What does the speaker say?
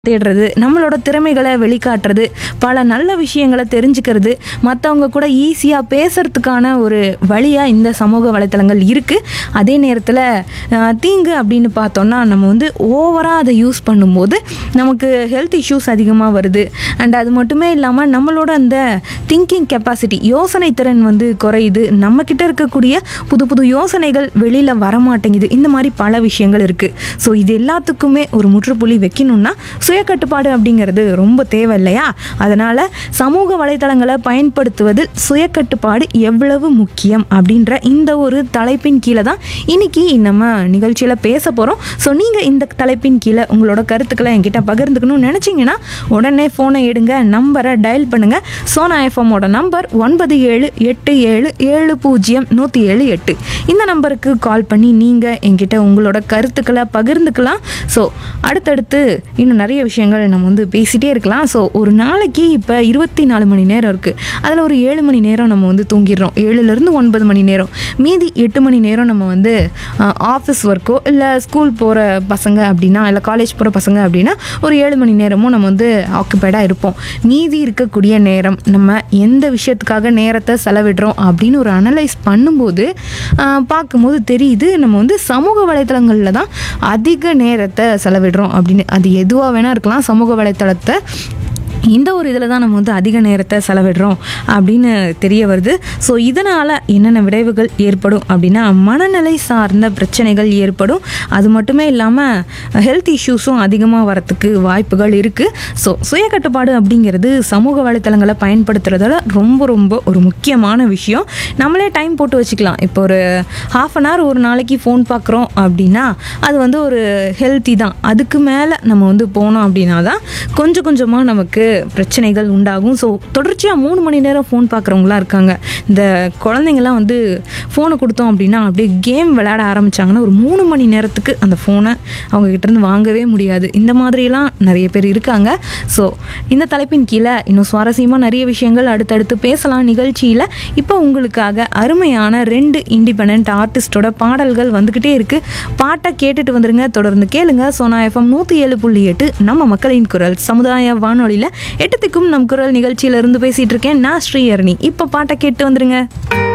தேடுறது நம்மளோட திறமைகளை வெளிக்காட்டுறது பல நல்ல விஷயங்களை தெரிஞ்சுக்கிறது மற்றவங்க கூட ஈஸியாக பேசுறதுக்கான ஒரு வழியாக இந்த சமூக வலைத்தளங்கள் இருக்குது அதே நேரத்தில் தீங்கு அப்படின்னு பார்த்தோம்னா நம்ம வந்து ஓவராக அதை யூஸ் பண்ணும்போது நமக்கு ஹெல்த் இஷ்யூஸ் அதிகமாக வருது அண்ட் அது மட்டுமே இல்லாமல் நம்மளோட அந்த திங்கிங் கெப்பாசிட்டி யோசனை திறன் வந்து குறையுது நம்மக்கிட்ட இருக்கக்கூடிய புது புது யோசனைகள் வெளியில் வரமாட்டேங்குது இந்த மாதிரி பல விஷயங்கள் இருக்குது ஸோ இது எல்லாத்துக்குமே ஒரு முற்றுப்புள்ளி வைக்கணும்னா சுய கட்டுப்பாடு அப்படிங்கிறது ரொம்ப தேவை இல்லையா அதனால் சமூக வலைத்தளங்களை பயன்படுத்துவதில் சுய கட்டுப்பாடு எவ்வளவு முக்கியம் அப்படின்ற இந்த ஒரு தலைப்பின் கீழே தான் இன்னைக்கு நம்ம நிகழ்ச்சியில் பேச போகிறோம் ஸோ நீங்கள் இந்த தலைப்பின் கீழே உங்களோட கருத்துக்களை என்கிட்ட பகிர்ந்துக்கணும்னு நினச்சிங்கன்னா உடனே ஃபோனை எடுங்க நம்பரை டயல் பண்ணுங்கள் சோனா எஃப்எம்மோட நம்பர் ஒன்பது ஏழு எட்டு ஏழு ஏழு பூஜ்ஜியம் நூற்றி ஏழு எட்டு இந்த நம்பருக்கு கால் பண்ணி நீங்கள் என்கிட்ட உங்களோட கருத்துக்களை பகிர்ந்துக்கலாம் ஸோ அடுத்தடுத்து இன்னும் நிறைய விஷயங்கள் நம்ம வந்து பேசிகிட்டே இருக்கலாம் ஸோ ஒரு நாளைக்கு இப்போ இருபத்தி நாலு மணி நேரம் இருக்குது அதில் ஒரு ஏழு மணி நேரம் நம்ம வந்து தூங்கிடுறோம் ஏழுலேருந்து ஒன்பது மணி நேரம் மீதி எட்டு மணி நேரம் நம்ம வந்து ஆஃபீஸ் ஒர்க்கோ இல்லை ஸ்கூல் போகிற பசங்க அப்படின்னா இல்லை காலேஜ் போகிற பசங்க அப்படின்னா ஒரு ஏழு மணி நேரமும் நம்ம வந்து ஆக்குப்பைடாக இருப்போம் மீதி இருக்கக்கூடிய நேரம் நம்ம எந்த விஷயத்துக்காக நேரத்தை செலவிடுறோம் அப்படின்னு ஒரு அனலைஸ் பண்ணும்போது ஆஹ், பார்க்கும்போது தெரியுது நம்ம வந்து சமூக வலைத்தளங்களில் தான் அதிக நேரத்தை செலவிடுறோம் அப்படின்னு அது எதுவாக வேணால் இருக்கலாம் சமூக வலைத்தளத்தை இந்த ஒரு இதில் தான் நம்ம வந்து அதிக நேரத்தை செலவிடுறோம் அப்படின்னு தெரிய வருது ஸோ இதனால் என்னென்ன விளைவுகள் ஏற்படும் அப்படின்னா மனநிலை சார்ந்த பிரச்சனைகள் ஏற்படும் அது மட்டுமே இல்லாமல் ஹெல்த் இஷ்யூஸும் அதிகமாக வரத்துக்கு வாய்ப்புகள் இருக்குது ஸோ சுய கட்டுப்பாடு அப்படிங்கிறது சமூக வலைத்தளங்களை பயன்படுத்துறதால ரொம்ப ரொம்ப ஒரு முக்கியமான விஷயம் நம்மளே டைம் போட்டு வச்சுக்கலாம் இப்போ ஒரு ஹாஃப் அன் ஹவர் ஒரு நாளைக்கு ஃபோன் பார்க்குறோம் அப்படின்னா அது வந்து ஒரு ஹெல்த்தி தான் அதுக்கு மேலே நம்ம வந்து போனோம் அப்படின்னா தான் கொஞ்சம் கொஞ்சமாக நமக்கு பிரச்சனைகள் உண்டாகும் ஸோ தொடர்ச்சியாக மூணு மணி நேரம் ஃபோன் பார்க்குறவங்களாம் இருக்காங்க இந்த குழந்தைங்கலாம் வந்து ஃபோனை கொடுத்தோம் அப்படின்னா அப்படியே கேம் விளையாட ஆரம்பிச்சாங்கன்னா ஒரு மூணு மணி நேரத்துக்கு அந்த ஃபோனை அவங்க கிட்டேருந்து வாங்கவே முடியாது இந்த மாதிரிலாம் நிறைய பேர் இருக்காங்க ஸோ இந்த தலைப்பின் கீழே இன்னும் சுவாரஸ்யமாக நிறைய விஷயங்கள் அடுத்தடுத்து பேசலாம் நிகழ்ச்சியில் இப்போ உங்களுக்காக அருமையான ரெண்டு இண்டிபெண்ட் ஆர்டிஸ்டோட பாடல்கள் வந்துக்கிட்டே இருக்குது பாட்டை கேட்டுட்டு வந்துருங்க தொடர்ந்து கேளுங்க சோனா எஃப்எம் நூற்றி ஏழு புள்ளி எட்டு நம்ம மக்களின் குரல் சமுதாய வானொலியில் எட்டத்துக்கும் நம் குரல் நிகழ்ச்சியில இருந்து பேசிட்டு இருக்கேன் நான் ஸ்ரீஹரணி இப்போ பாட்டை கேட்டு வந்துருங்க